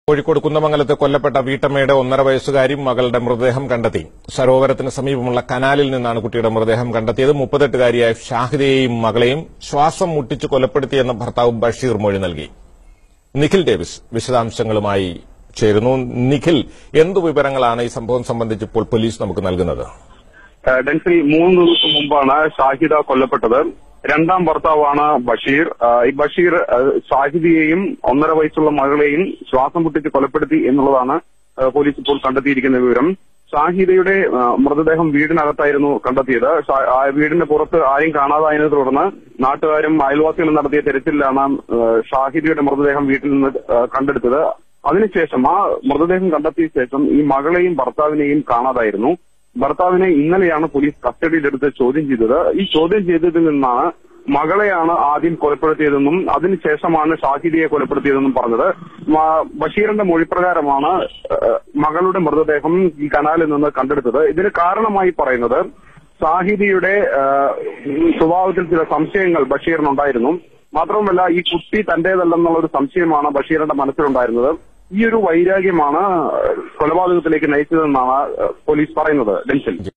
കോഴിക്കോട് കുന്നമംഗലത്ത് കൊല്ലപ്പെട്ട വീട്ടമ്മയുടെ ഒന്നര വയസ്സുകാരി മകളുടെ മൃതദേഹം കണ്ടെത്തി സരോവരത്തിന് സമീപമുള്ള കനാലിൽ നിന്നാണ് കുട്ടിയുടെ മൃതദേഹം കണ്ടെത്തിയത് മുപ്പത്തെട്ടുകാരിയായ ഷാഹിദയെയും മകളെയും ശ്വാസം മുട്ടിച്ച് കൊലപ്പെടുത്തിയെന്ന് ഭർത്താവ് ബഷീർ മൊഴി നൽകി നിഖിൽ ഡേവിസ് വിശദാംശങ്ങളുമായി ചേരുന്നു നിഖിൽ എന്തു വിവരങ്ങളാണ് ഈ സംഭവം സംബന്ധിച്ച് ഇപ്പോൾ പോലീസ് നമുക്ക് നൽകുന്നത് ഏഹ് ഡെൻസിൽ മൂന്ന് ദിവസം മുമ്പാണ് ഷാഹിദ കൊല്ലപ്പെട്ടത് രണ്ടാം ഭർത്താവാണ് ബഷീർ ഏഹ് ഈ ബഷീർ ഏഹ് ഷാഹിദിയെയും ഒന്നര വയസ്സുള്ള മകളെയും ശ്വാസം മുട്ടിച്ച് കൊലപ്പെടുത്തി എന്നുള്ളതാണ് ഏഹ് പോലീസ് ഇപ്പോൾ കണ്ടെത്തിയിരിക്കുന്ന വിവരം ഷാഹിദയുടെ ഏഹ് മൃതദേഹം വീടിനകത്തായിരുന്നു കണ്ടെത്തിയത് ഷാ- ആ വീടിന്റെ പുറത്ത് ആരും കാണാതായതിനെ തുടർന്ന് നാട്ടുകാരും അയൽവാസികളും നടത്തിയ തെരച്ചിലാണ് ഏഹ് ഷാഹിദയുടെ മൃതദേഹം വീട്ടിൽ നിന്ന് ഏഹ് കണ്ടെടുത്തത് അതിനുശേഷം ആ മൃതദേഹം കണ്ടെത്തിയ ശേഷം ഈ മകളെയും ഭർത്താവിനെയും കാണാതായിരുന്നു ഭർത്താവിനെ ഇന്നലെയാണ് പോലീസ് കസ്റ്റഡിയിലെടുത്ത് ചോദ്യം ചെയ്തത് ഈ ചോദ്യം ചെയ്തതിൽ നിന്നാണ് മകളെയാണ് ആദ്യം കൊലപ്പെടുത്തിയതെന്നും അതിനുശേഷമാണ് ഷാഹിദിയെ കൊലപ്പെടുത്തിയതെന്നും പറഞ്ഞത് മ- ബഷീറിന്റെ മൊഴിപ്രകാരമാണ് ഏഹ്, മകളുടെ മൃതദേഹം ഈ കനാലിൽ നിന്ന് കണ്ടെടുത്തത് ഇതിന് കാരണമായി പറയുന്നത് ഷാഹിദിയുടെ ഏഹ്, സ്വഭാവത്തിൽ ചില സംശയങ്ങൾ ബഷീറിനുണ്ടായിരുന്നു മാത്രവുമല്ല ഈ കുട്ടി തന്റേതല്ലെന്നുള്ള ഒരു സംശയമാണ് ബഷീറിന്റെ മനസ്സിലുണ്ടായിരുന്നത് ഈ ഒരു വൈരാഗ്യമാണ് ഏഹ്, കൊലപാതകത്തിലേക്ക് നയിച്ചതെന്നാണ് ഏഹ്, പോലീസ് പറയുന്നത് ഡെൻസിൽ